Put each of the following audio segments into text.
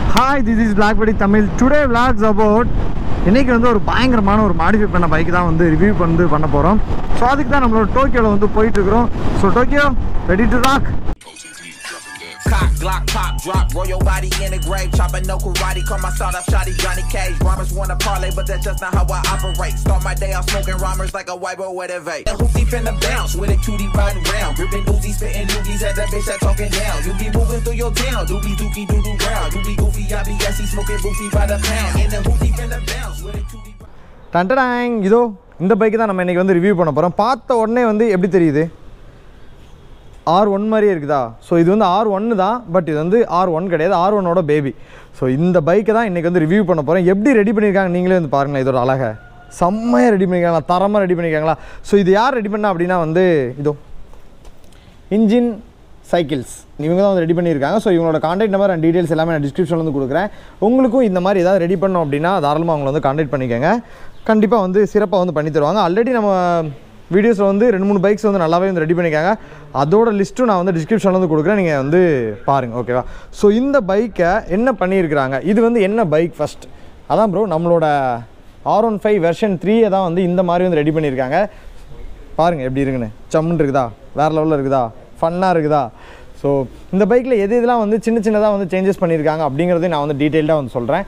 Hi this is BlackBerry Tamil today vlogs about இன்னைக்கு வந்து ஒரு பயங்கரமான ஒரு மாடிஃபை பண்ண பைக் தான் வந்து ரிவ்யூ பண்ணி பண்ண போகிறோம் ஸோ அதுக்கு தான் நம்மளோட டோக்கியோவில் வந்து போயிட்டு இருக்கிறோம் so Tokyo ready to rock Cock, Glock, pop, drop, roll your body in the grave. Chopping no karate, call my start up shotty Johnny Cage. Rhymers wanna parlay, but that's just not how I operate. Start my day off smoking rhymers like a white boy with a vape. Who deep in the bounce with a cutie riding round. Ripping Uzis, spitting doogies at that bitch that talking down. You be moving through your town, doobie dookie doo doo round. You be goofy, I be assy, smoking boofy by the pound. And then who deep in the bounce with a cutie. டண்டடாங் இதோ இந்த bike தான் நம்ம இன்றைக்கி வந்து review பண்ண போகிறோம் பார்த்த உடனே வந்து எப்படி தெரியுது ஆர் ஒன் மாதிரியே இருக்குதா ஸோ இது வந்து ஆர் ஒன்று தான் பட் இது வந்து ஆர் ஒன் கிடையாது ஆர் ஒன்னோட பேபி ஸோ இந்த பைக்கை தான் இன்றைக்கி வந்து ரிவ்யூ பண்ண போகிறோம் எப்படி ரெடி பண்ணியிருக்காங்க நீங்களே வந்து பாருங்களேன் இதோட அழகை செம்மையாக ரெடி பண்ணியிருக்காங்களா தரமாக ரெடி பண்ணியிருக்காங்களா ஸோ இது யார் ரெடி பண்ணா அப்படின்னா வந்து இதோ இன்ஜின் சைக்கிள்ஸ் இவங்க தான் வந்து ரெடி பண்ணியிருக்காங்க ஸோ இவங்களோட காண்டாக்ட் நம்பர் அண்ட் டீடைல்ஸ் எல்லாமே நான் டிஸ்கிரிப்ஷனில் வந்து கொடுக்குறேன் உங்களுக்கும் இந்த மாதிரி ஏதாவது ரெடி பண்ணோம் அப்படின்னா தாராளமாக அவங்கள வந்து காண்டாக்ட் பண்ணிக்கோங்க கண்டிப்பாக வந்து சிறப்பாக வந்து பண்ணி தருவாங்க ஆல்ரெடி நம்ம வீடியோஸில் வந்து ரெண்டு மூணு பைக்ஸ் வந்து நல்லாவே வந்து ரெடி பண்ணிக்காங்க அதோட லிஸ்ட்டும் நான் வந்து டிஸ்கிரிப்ஷனில் வந்து கொடுக்குறேன் நீங்கள் வந்து பாருங்கள் ஓகேவா ஸோ இந்த பைக்கை என்ன பண்ணியிருக்கிறாங்க இது வந்து என்ன பைக் ஃபஸ்ட் அதான் ப்ரோ நம்மளோட ஆர் ஒன் ஃபைவ் வெர்ஷன் த்ரீயை தான் வந்து இந்த மாதிரி வந்து ரெடி பண்ணியிருக்காங்க பாருங்கள் எப்படி இருக்குன்னு சம்முன்னு இருக்குதா வேறு லெவலில் இருக்குதா ஃபன்னாக இருக்குதா ஸோ இந்த பைக்கில் எது இதெல்லாம் வந்து சின்ன சின்னதாக வந்து சேஞ்சஸ் பண்ணியிருக்காங்க அப்படிங்கிறதையும் நான் வந்து டீட்டெயில்டாக வந்து சொல்கிறேன்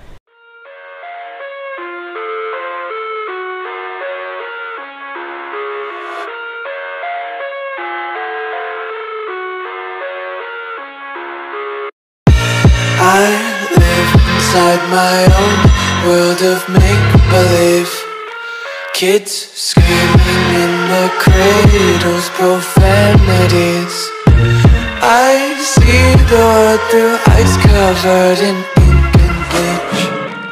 I live inside my own world of make believe. Kids screaming in the cradles, profanities. I see the world through ice covered in ink and bleach.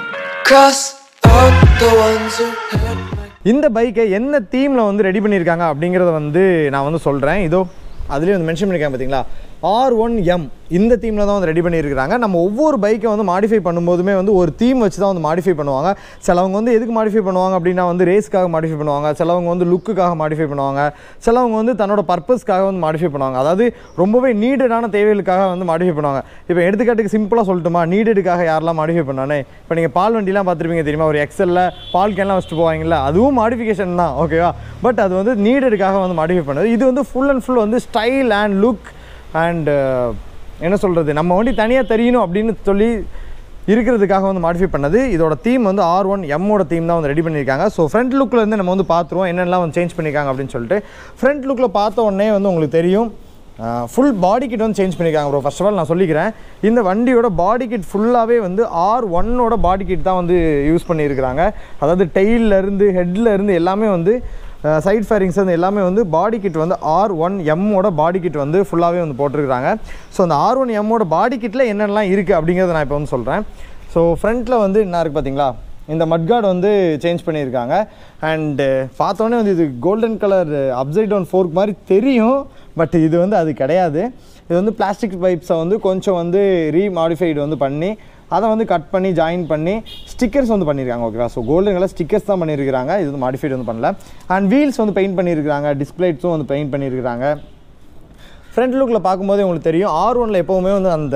Cross out the ones who hurt my. இந்த பைக்கை என்ன தீமில் வந்து ready பண்ணியிருக்காங்க அப்படிங்கிறத வந்து நான் வந்து சொல்கிறேன் இதோ அதுலேயே வந்து மென்ஷன் பண்ணியிருக்காங்க பார்த்தீங்களா ஆர் ஒன் எம் இந்த தீமில் தான் வந்து ரெடி பண்ணியிருக்காங்க நம்ம ஒவ்வொரு பைக்கை வந்து மாடிஃபை பண்ணும்போதுமே வந்து ஒரு தீம் வச்சு தான் வந்து மாடிஃபை பண்ணுவாங்க சிலவங்க வந்து எதுக்கு மாடிஃபை பண்ணுவாங்க அப்படின்னா வந்து ரேஸ்க்காக மாடிஃபை பண்ணுவாங்க சிலவங்க வந்து லுக்குக்காக மாடிஃபை பண்ணுவாங்க சிலவங்க வந்து தன்னோட பர்பஸ்க்காக வந்து மாடிஃபை பண்ணுவாங்க அதாவது ரொம்பவே நீடடான தேவைகளுக்காக வந்து மாடிஃபை பண்ணுவாங்க இப்போ எடுத்துக்காட்டுக்கு சிம்பிளாக சொல்லட்டுமா நீடடுக்காக யாரெல்லாம் மாடிஃபை பண்ணானே இப்போ நீங்கள் பால் வண்டிலாம் பார்த்துருப்பீங்க தெரியுமா ஒரு எக்ஸலில் பால் கேன்லாம் வச்சுட்டு போவாங்கல்ல அதுவும் மாடிஃபிகேஷன் தான் ஓகேவா பட் அது வந்து நீடடுக்காக வந்து மாடிஃபை பண்ணது இது வந்து ஃபுல் அண்ட் ஃபுல் வந்து ஸ்டைல் அண்ட் லுக் அண்ட் என்ன சொல்கிறது நம்ம வண்டி தனியாக தெரியணும் அப்படின்னு சொல்லி இருக்கிறதுக்காக வந்து மாடிஃபை பண்ணது இதோட தீம் வந்து ஆர் ஒன் எம்மோட தீம் தான் வந்து ரெடி பண்ணியிருக்காங்க ஸோ ஃப்ரண்ட் லுக்கில் இருந்து நம்ம வந்து பார்த்துருவோம் என்னென்னலாம் வந்து சேஞ்ச் பண்ணியிருக்காங்க அப்படின்னு சொல்லிட்டு ஃப்ரண்ட் லுக்கில் பார்த்த உடனே வந்து உங்களுக்கு தெரியும் ஃபுல் பாடி கிட் வந்து சேஞ்ச் பண்ணியிருக்காங்க ப்ரோ ஃபர்ஸ்ட் ஆஃப் ஆல் நான் சொல்லிக்கிறேன் இந்த வண்டியோட பாடி கிட் ஃபுல்லாகவே வந்து ஆர் ஒன்னோட பாடி கிட் தான் வந்து யூஸ் பண்ணியிருக்கிறாங்க அதாவது டெய்லில் இருந்து ஹெட்டில் இருந்து எல்லாமே வந்து சைட் ஃபேரிங்ஸ் வந்து எல்லாமே வந்து பாடி கிட் வந்து ஆர் ஒன் எம்மோட பாடி கிட் வந்து ஃபுல்லாகவே வந்து போட்டிருக்கிறாங்க ஸோ அந்த ஆர் ஒன் எம்மோட பாடி கிட்டில் என்னென்னலாம் இருக்குது அப்படிங்கிறத நான் இப்போ வந்து சொல்கிறேன் ஸோ ஃப்ரண்ட்டில் வந்து என்ன இருக்குது பார்த்தீங்களா இந்த மட்கார்டு வந்து சேஞ்ச் பண்ணியிருக்காங்க அண்டு பார்த்தோன்னே வந்து இது golden colour upside down fork மாதிரி தெரியும் பட் இது வந்து அது கிடையாது இது வந்து பிளாஸ்டிக் பைப்ஸை வந்து கொஞ்சம் வந்து ரீமாடிஃபைடு வந்து பண்ணி அதை வந்து கட் பண்ணி ஜாயின் பண்ணி ஸ்டிக்கர்ஸ் வந்து பண்ணியிருக்காங்க ஓகேவா ஸோ கோல்டன் கலர் ஸ்டிக்கர்ஸ் தான் பண்ணியிருக்காங்க இது வந்து மாடிஃபைடு வந்து பண்ணல அண்ட் வீல்ஸ் வந்து பெயிண்ட் பண்ணியிருக்காங்க டிஸ்பிளேட்ஸும் வந்து பெயிண்ட் பண்ணியிருக்காங்க ஃப்ரண்ட் லுக்கில் பார்க்கும்போதே உங்களுக்கு தெரியும் ஆர் ஒனில் எப்போவுமே வந்து அந்த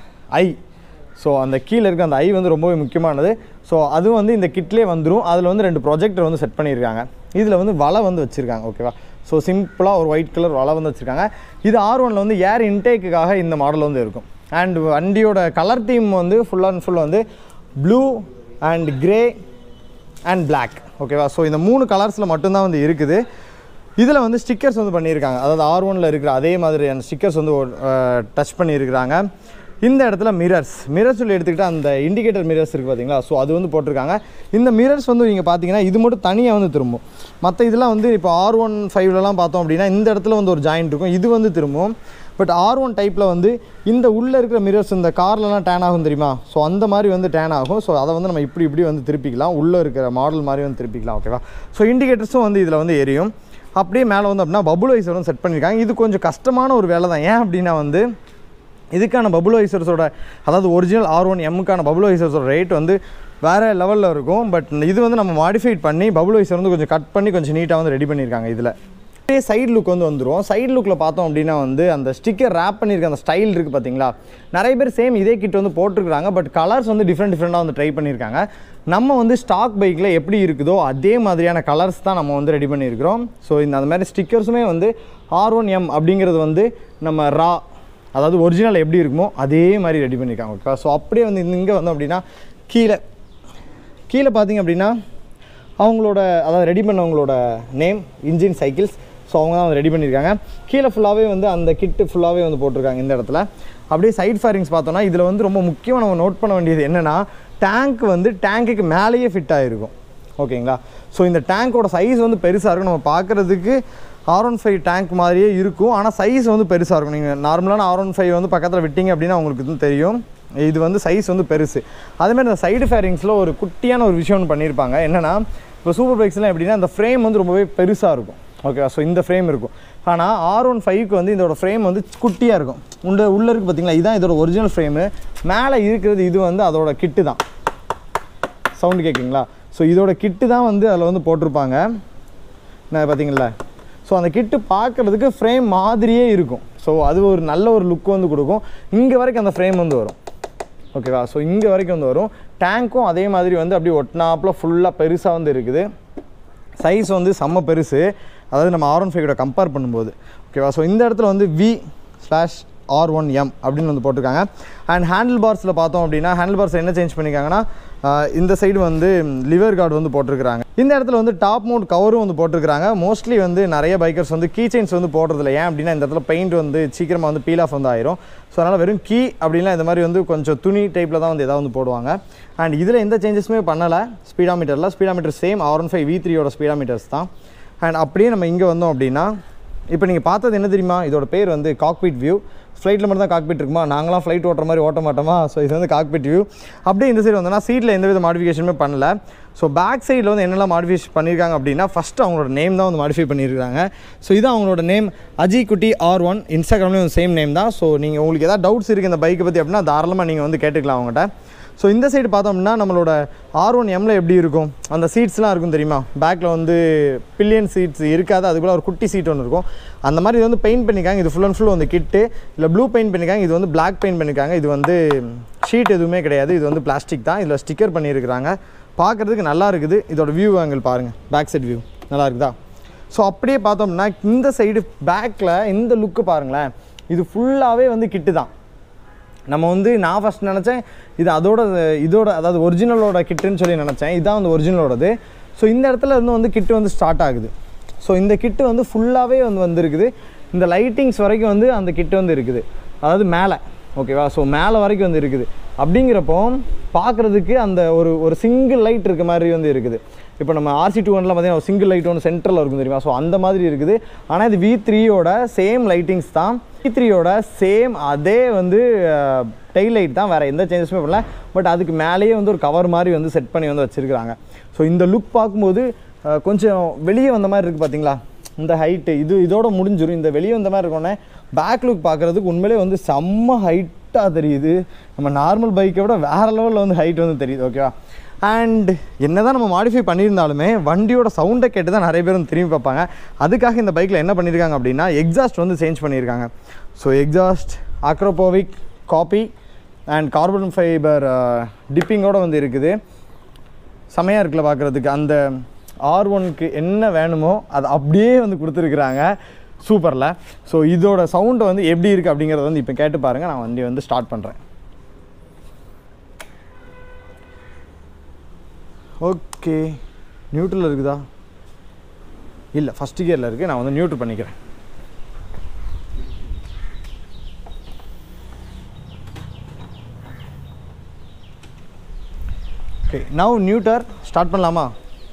ஐ ஸோ அந்த கீழே இருக்க அந்த ஐ வந்து ரொம்பவே முக்கியமானது ஸோ அதுவும் வந்து இந்த கிட்லேயே வந்துடும் அதில் வந்து ரெண்டு ப்ரொஜெக்டர் வந்து செட் பண்ணியிருக்காங்க இதில் வந்து வலை வந்து வச்சுருக்காங்க ஓகேவா ஸோ சிம்பிளாக ஒரு ஒயிட் கலர் வலை வந்து வச்சுருக்காங்க இது ஆர் ஒனில் வந்து ஏர் இன்டேக்குக்காக இந்த மாடல் வந்து இருக்கும் அண்ட் வண்டியோட கலர் தீம் வந்து ஃபுல் அண்ட் ஃபுல் வந்து blue and grey and Black ஓகேவா ஸோ இந்த மூணு கலர்ஸில் மட்டும்தான் வந்து இருக்குது இதில் வந்து ஸ்டிக்கர்ஸ் வந்து பண்ணியிருக்காங்க அதாவது ஆர் ஒனில் இருக்கிற அதே மாதிரியான ஸ்டிக்கர்ஸ் வந்து டச் பண்ணியிருக்கிறாங்க இந்த இடத்துல மிரர்ஸ் மிரர்ஸ் சொல்லி எடுத்துக்கிட்டால் அந்த இண்டிகேட்டர் மிரர்ஸ் இருக்குது பார்த்தீங்களா ஸோ அது வந்து போட்டிருக்காங்க இந்த மிரர்ஸ் வந்து நீங்கள் பார்த்தீங்கன்னா இது மட்டும் தனியாக வந்து திரும்பும் மற்ற இதெல்லாம் வந்து இப்போ ஆர் ஒன் ஃபைவ்லலாம் பார்த்தோம் அப்படின்னா இந்த இடத்துல வந்து ஒரு ஜாயிண்ட் இருக்கும் இது வந்து திரும்பும் பட் ஆர் ஒன் டைப்பில் வந்து இந்த உள்ளே இருக்கிற மிரர்ஸ் இந்த கார்லலாம் டேன் ஆகும் தெரியுமா ஸோ அந்த மாதிரி வந்து டேன் ஆகும் ஸோ அதை வந்து நம்ம இப்படி இப்படி வந்து திருப்பிக்கலாம் உள்ளே இருக்கிற மாடல் மாதிரி வந்து திருப்பிக்கலாம் ஓகேவா ஸோ இண்டிகேட்டர்ஸும் வந்து இதில் வந்து எரியும் அப்படியே மேலே வந்து அப்படின்னா பபுள் வைசர் வந்து செட் பண்ணியிருக்காங்க இது கொஞ்சம் கஷ்டமான ஒரு வேலை தான் ஏன் அப்படின்னா வந்து இதுக்கான பபுள் வைசர்ஸோட அதாவது ஒரிஜினல் ஆர் ஒன் எம்முக்கான பபுள் வைசர்ஸோட ரேட் வந்து வேறு லெவலில் இருக்கும் பட் இது வந்து நம்ம மாடிஃபைட் பண்ணி பபுள் வைசர் வந்து கொஞ்சம் கட் பண்ணி கொஞ்சம் நீட்டாக வந்து ரெடி பண்ணியிருக்காங்க இதில் அப்படியே சைடு லுக் வந்து வந்துடும் சைடு லுக்கில் பார்த்தோம் அப்படின்னா வந்து அந்த ஸ்டிக்கர் ரேப் பண்ணியிருக்க அந்த ஸ்டைல் இருக்குது பார்த்தீங்களா நிறைய பேர் சேம் இதே கிட் வந்து போட்டிருக்காங்க பட் கலர்ஸ் வந்து டிஃப்ரெண்ட் டிஃப்ரெண்ட்டாக வந்து ட்ரை பண்ணியிருக்காங்க நம்ம வந்து ஸ்டாக் பைக்கில் எப்படி இருக்குதோ அதே மாதிரியான கலர்ஸ் தான் நம்ம வந்து ரெடி பண்ணியிருக்கிறோம் ஸோ இந்த அந்த மாதிரி ஸ்டிக்கர்ஸுமே வந்து ஆர் ஒன் எம் அப்படிங்கிறது வந்து நம்ம ரா அதாவது ஒரிஜினல் எப்படி இருக்குமோ அதே மாதிரி ரெடி பண்ணியிருக்காங்க ஓகேவா ஸோ அப்படியே வந்து இங்கே வந்தோம் அப்படின்னா கீழே கீழே பார்த்தீங்க அப்படின்னா அவங்களோட அதாவது ரெடி பண்ணவங்களோட நேம் இன்ஜின் சைக்கிள்ஸ் ஸோ அவங்க தான் ரெடி பண்ணியிருக்காங்க கீழே ஃபுல்லாகவே வந்து அந்த கிட்டு ஃபுல்லாகவே வந்து போட்டிருக்காங்க இந்த இடத்துல அப்படியே சைட் ஃபேரிங்ஸ் பார்த்தோன்னா இதில் வந்து ரொம்ப முக்கியமாக நம்ம நோட் பண்ண வேண்டியது என்னென்னா டேங்க் வந்து டேங்க்குக்கு மேலேயே ஃபிட் ஆகிருக்கும் ஓகேங்களா ஸோ இந்த டேங்க்கோட சைஸ் வந்து பெருசாக இருக்கும் நம்ம பார்க்குறதுக்கு ஆர் ஒன் ஃபைவ் டேங்க் மாதிரியே இருக்கும் ஆனால் சைஸ் வந்து பெருசாக இருக்கும் நீங்கள் நார்மலான ஆர் ஒன் ஃபைவ் வந்து பக்கத்தில் விட்டீங்க அப்படின்னா உங்களுக்கு இதுவும் தெரியும் இது வந்து சைஸ் வந்து பெருசு அதேமாதிரி இந்த சைடு ஃபேரிங்ஸில் ஒரு குட்டியான ஒரு விஷயம் ஒன்று பண்ணியிருப்பாங்க என்னென்னா இப்போ சூப்பர் பைக்ஸ்லாம் எப்படின்னா அந்த ஃப்ரேம் வந்து ரொம்பவே பெருசாக இருக்கும் ஓகேவா ஸோ இந்த ஃப்ரேம் இருக்கும் ஆனால் ஆர் ஒன் ஃபைவ்க்கு வந்து இதோட ஃப்ரேம் வந்து குட்டியாக இருக்கும் உள்ள உள்ளே இருக்குது பார்த்தீங்களா இதுதான் இதோட ஒரிஜினல் ஃப்ரேமு மேலே இருக்கிறது இது வந்து அதோட கிட்டு தான் சவுண்டு கேட்குங்களா ஸோ இதோட கிட்டு தான் வந்து அதில் வந்து போட்டிருப்பாங்க நான் பார்த்தீங்களா ஸோ அந்த கிட்டு பார்க்குறதுக்கு ஃப்ரேம் மாதிரியே இருக்கும் ஸோ அது ஒரு நல்ல ஒரு லுக் வந்து கொடுக்கும் இங்கே வரைக்கும் அந்த ஃப்ரேம் வந்து வரும் ஓகேவா ஸோ இங்கே வரைக்கும் வந்து வரும் டேங்க்கும் அதே மாதிரி வந்து அப்படியே ஒட்டினாப்பில் ஃபுல்லாக பெருசாக வந்து இருக்குது சைஸ் வந்து செம்ம பெருசு அதாவது நம்ம ஆர் ஒன் ஃபைவோட கம்பேர் பண்ணும்போது ஓகேவா ஸோ இந்த இடத்துல வந்து V slash R one M அப்படின்னு வந்து போட்டிருக்காங்க அண்ட் ஹேண்டில் பார்ஸில் பார்த்தோம் அப்படின்னா ஹேண்டில் பார்ஸ் என்ன சேஞ்ச் பண்ணியிருக்காங்கன்னா ஆஹ் இந்த சைடு வந்து லிவர் கார்டு வந்து போட்டிருக்காங்க இந்த இடத்துல வந்து டாப் மவுண்ட் கவரும் வந்து போட்டிருக்காங்க மோஸ்ட்லி வந்து நிறைய பைக்கர்ஸ் வந்து கீ செயின்ஸ் வந்து போடுறதில்ல ஏன் அப்படின்னா இந்த இடத்துல பெயிண்ட் வந்து சீக்கிரமாக வந்து பீல் ஆஃப் வந்து ஆயிரும் ஸோ அதனால் வெறும் கீ அப்படின்னா இந்த மாதிரி வந்து கொஞ்சம் துணி டைப்பில் தான் வந்து எதாவது வந்து போடுவாங்க அண்ட் இதில் எந்த சேஞ்சஸுமே பண்ணலை ஸ்பீடாமீட்டரில் speedometer same R one five V த்ரீயோட ஸ்பீடாமீட்டர்ஸ் தான் அண்ட் அப்படியே நம்ம இங்கே வந்தோம் அப்படின்னா இப்போ நீங்கள் பார்த்தது என்ன தெரியுமா இதோட பேர் வந்து காக்பிட் வியூ ஃப்ளைட்டில் மட்டும் தான் காக்பிட் இருக்குமா நாங்களாம் ஃப்ளைட் ஓட்டுற மாதிரி ஓட்ட மாட்டோமா ஸோ இது வந்து காக்பிட் வியூ அப்படியே இந்த சைடு வந்தோம்னா சீட்டில் எந்த வித மாடிஃபிகேஷனுமே பண்ணல ஸோ பேக் சைடில் வந்து என்னெல்லாம் மாடிஃபிகேஷன் பண்ணியிருக்காங்க அப்படின்னா ஃபஸ்ட்டு அவங்களோட நேம் தான் வந்து மாடிஃபை பண்ணியிருக்காங்க ஸோ இது அவங்களோட name Ajay Kutty R one இன்ஸ்டாகிராம்லேயும் சேம் நேம் தான் ஸோ நீங்கள் உங்களுக்கு ஏதாவது டவுட்ஸ் இருக்குது இந்த பைக்கை பற்றி அப்படின்னா தாராளமாக நீங்கள் வந்து கேட்டுக்கலாம் அவங்ககிட்ட ஸோ இந்த சைடு பார்த்தோம்னா நம்மளோட ஆர் ஒன் எம்மில் எப்படி இருக்கும் அந்த சீட்ஸ்லாம் இருக்கும் தெரியுமா பேக்கில் வந்து பில்லியன் சீட்ஸ் இருக்காது அதுக்குள்ள ஒரு குட்டி சீட் ஒன்று இருக்கும் அந்த மாதிரி இது வந்து பெயிண்ட் பண்ணியிருக்காங்க இது ஃபுல் அண்ட் ஃபுல் வந்து கிட்டு இல்லை ப்ளூ பெயிண்ட் பண்ணியிருக்காங்க இது வந்து Black பெயிண்ட் பண்ணியிருக்காங்க இது வந்து ஷீட் எதுவுமே கிடையாது இது வந்து பிளாஸ்டிக் தான் இதில் ஸ்டிக்கர் பண்ணியிருக்கிறாங்க பார்க்குறதுக்கு நல்லா இருக்குது இதோட வியூ ஆங்கிள் பாருங்கள் பேக் சைடு வியூ நல்லா இருக்குதா ஸோ அப்படியே பார்த்தோம்னா இந்த சைடு பேக்கில் இந்த லுக்கு பாருங்களேன் இது ஃபுல்லாகவே வந்து கிட்டு தான் நம்ம வந்து நான் ஃபஸ்ட் நினச்சேன் இது அதோட இதோட அதாவது ஒரிஜினலோட கிட்டுன்னு சொல்லி நினச்சேன் இதுதான் வந்து ஒரிஜினலோடது ஸோ இந்த இடத்துல இருந்து வந்து கிட்டு வந்து ஸ்டார்ட் ஆகுது ஸோ இந்த கிட்டு வந்து ஃபுல்லாகவே வந்து வந்திருக்குது இந்த லைட்டிங்ஸ் வரைக்கும் வந்து அந்த கிட்டு வந்து இருக்குது அதாவது மேலே ஓகேவா ஸோ மேலே வரைக்கும் வந்து இருக்குது அப்படிங்கிறப்போ பார்க்குறதுக்கு அந்த ஒரு ஒரு சிங்கிள் லைட் இருக்க மாதிரி வந்து இருக்குது இப்போ நம்ம ஆர்சி டூ ஒன்லாம் பார்த்தீங்கன்னா ஒரு சிங்கிள் லைட் ஒன்று சென்டரில் இருக்கும் தெரியுமா ஸோ அந்த மாதிரி இருக்குது ஆனால் இது வி த்ரீயோட சேம் லைட்டிங்ஸ் தான் வி த்ரீயோட சேம் அதே வந்து டெய்ல் லைட் தான் வேறு எந்த சேஞ்சஸுமே பண்ணல பட் அதுக்கு மேலேயே வந்து ஒரு கவர் மாதிரி வந்து செட் பண்ணி வந்து வச்சுருக்காங்க ஸோ இந்த லுக் பார்க்கும்போது அஹ், கொஞ்சம் வெளியே வந்த மாதிரி இருக்குது பார்த்தீங்களா இந்த ஹைட்டு இது இதோட முடிஞ்சிடும் இந்த வெளியே வந்த மாதிரி இருக்கோன்னே பேக் லுக் பார்க்குறதுக்கு உண்மையிலே வந்து செம்ம ஹைட்டாக தெரியுது நம்ம நார்மல் பைக்கை விட வேறு லெவலில் வந்து ஹைட் வந்து தெரியுது ஓகேவா அண்ட் என்னதான் நம்ம மாடிஃபை பண்ணியிருந்தாலுமே வண்டியோட சவுண்டை கேட்டு தான் நிறைய பேர் வந்து திரும்பி பார்ப்பாங்க அதுக்காக இந்த பைக்கில் என்ன பண்ணியிருக்காங்க அப்படின்னா எக்ஸாஸ்ட் வந்து சேஞ்ச் பண்ணியிருக்காங்க so exhaust Akrapovic copy and carbon fibre டிப்பிங்கோட வந்து இருக்குது செமையாக இருக்குல்ல பார்க்குறதுக்கு அந்த ஆர் ஒனுக்கு என்ன வேணுமோ அதை அப்படியே வந்து கொடுத்துருக்குறாங்க சூப்பரில் ஸோ இதோட சவுண்டு வந்து எப்படி இருக்குது அப்படிங்கிறத வந்து இப்போ கேட்டு பாருங்கள் நான் வண்டி வந்து ஸ்டார்ட் பண்ணுறேன் ஓகே நியூட்ரல் இருக்குதா இல்லை ஃபஸ்ட் கியரில் இருக்குது நான் வந்து நியூட்ரல் பண்ணிக்கிறேன் ஓகே நவ் நியூட்டர் ஸ்டார்ட் பண்ணலாமா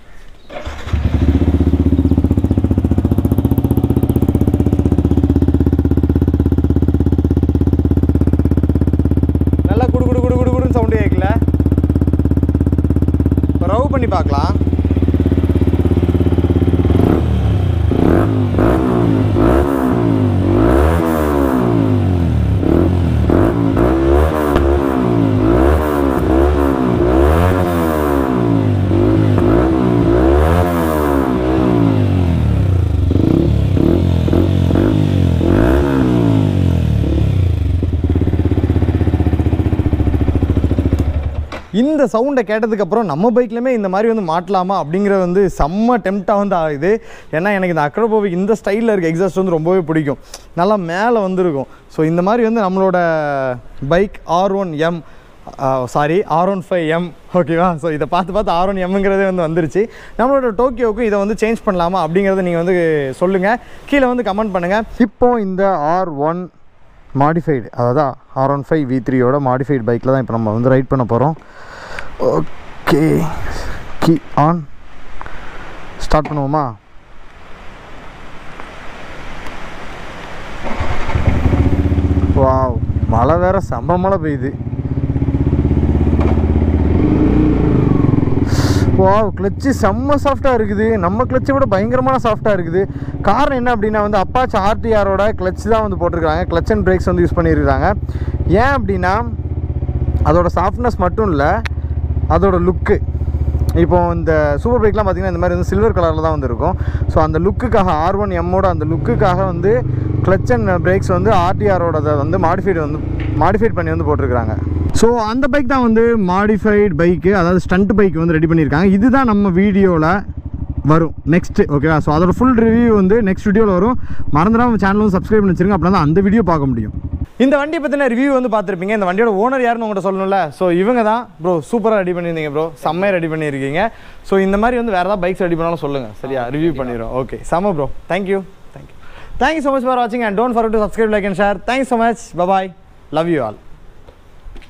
நல்லா குடு குடு குடு குடு குடுன்னு சவுண்டு கேட்கல இப்போ ரவ் பண்ணி பார்க்கலாம் இந்த சவுண்டை கேட்டதுக்கப்புறம் நம்ம பைக்லையுமே இந்த மாதிரி வந்து மாட்டலாமா அப்படிங்கிறது வந்து செம்ம டெம்ட்டாக வந்து ஆகுது ஏன்னா எனக்கு இந்த அக்ரோபோவிக் இந்த ஸ்டைலில் இருக்க எக்ஸாஸ்ட் வந்து ரொம்பவே பிடிக்கும் நல்லா மேலே வந்திருக்கும் ஸோ இந்த மாதிரி வந்து நம்மளோட bike R one M sorry R one five M ஓகேவா ஸோ இதை பார்த்து பார்த்து ஆர் ஒன் எம்ங்கிறதே வந்து வந்துருச்சு நம்மளோட டோக்கியோவுக்கும் இதை வந்து சேஞ்ச் பண்ணலாமா அப்படிங்கிறத நீங்கள் வந்து சொல்லுங்கள் கீழே வந்து கமெண்ட் பண்ணுங்கள் இப்போ இந்த ஆர் ஒன் மாடிஃபைடு அதாவது ஆர் ஒன் ஃபைவ் வி த்ரீயோட மாடிஃபைடு பைக்கில் தான் இப்போ நம்ம வந்து ரைட் பண்ண போகிறோம் ஓகே கீ ஆன் ஸ்டார்ட் பண்ணுவோமா வாவ் மழை வேற செம்ம மழை பெய்யுது வாவ் கிளச்சு செம்ம சாஃப்டாக இருக்குது நம்ம கிளச்சை விட பயங்கரமான சாஃப்டாக இருக்குது காரணம் என்ன அப்படின்னா வந்து அப்பாச் ஆர்டிஆரோட கிளச் தான் வந்து போட்டிருக்காங்க கிளச் அண்ட் பிரேக்ஸ் வந்து யூஸ் பண்ணியிருக்காங்க ஏன் அப்படின்னா அதோட சாஃப்ட்னஸ் மட்டும் இல்லை அதோட லுக்கு இப்போ இந்த சூப்பர் பைக்லாம் பார்த்தீங்கன்னா இந்த மாதிரி வந்து சில்வர் கலரில் தான் வந்து இருக்கும் ஸோ அந்த லுக்குக்காக ஆர் ஒன் எம்மோட அந்த லுக்குக்காக வந்து கிளச் அண்ட் பிரேக்ஸ் வந்து ஆர்டிஆரோட வந்து மாடிஃபைடு வந்து மாடிஃபைட் பண்ணி வந்து போட்டிருக்காங்க ஸோ அந்த பைக் தான் வந்து மாடிஃபைட் பைக்கு அதாவது ஸ்டண்ட் பைக் வந்து ரெடி பண்ணியிருக்காங்க இதுதான் நம்ம வீடியோவில் வரும் நெக்ஸ்ட் ஓகேவா ஸோ அதோட ஃபுல் ரிவ்யூ வந்து நெக்ஸ்ட் வீடியோவில் வரும் மறந்துடாம சேனல் வந்து சப்ஸ்கிரைப் பண்ணி வச்சிருங்க அப்படின்னா தான் அந்த வீடியோ பார்க்க முடியும் இந்த வண்டியை பற்றின ரிவ்யூ வந்து பார்த்துருப்பீங்க இந்த வண்டியோட ஓனர் யாருன்னு உங்கள்கிட்ட சொல்லணும்ல ஸோ இவங்க தான் ப்ரோ சூப்பராக ரெடி பண்ணியிருந்தீங்க ப்ரோ செம்மையாக ரெடி பண்ணியிருக்கீங்க ஸோ இந்த மாதிரி வந்து வேறு ஏதாவது பைக்ஸ் ரெடி பண்ணாலும் சொல்லுங்கள் சரியா ரிவ்யூ பண்ணிடுறோம் ஓகே செம்ம bro thank you thank you thank you so much for வாட்சிங் and don't forget to subscribe like and share thanks so much bye bye love you all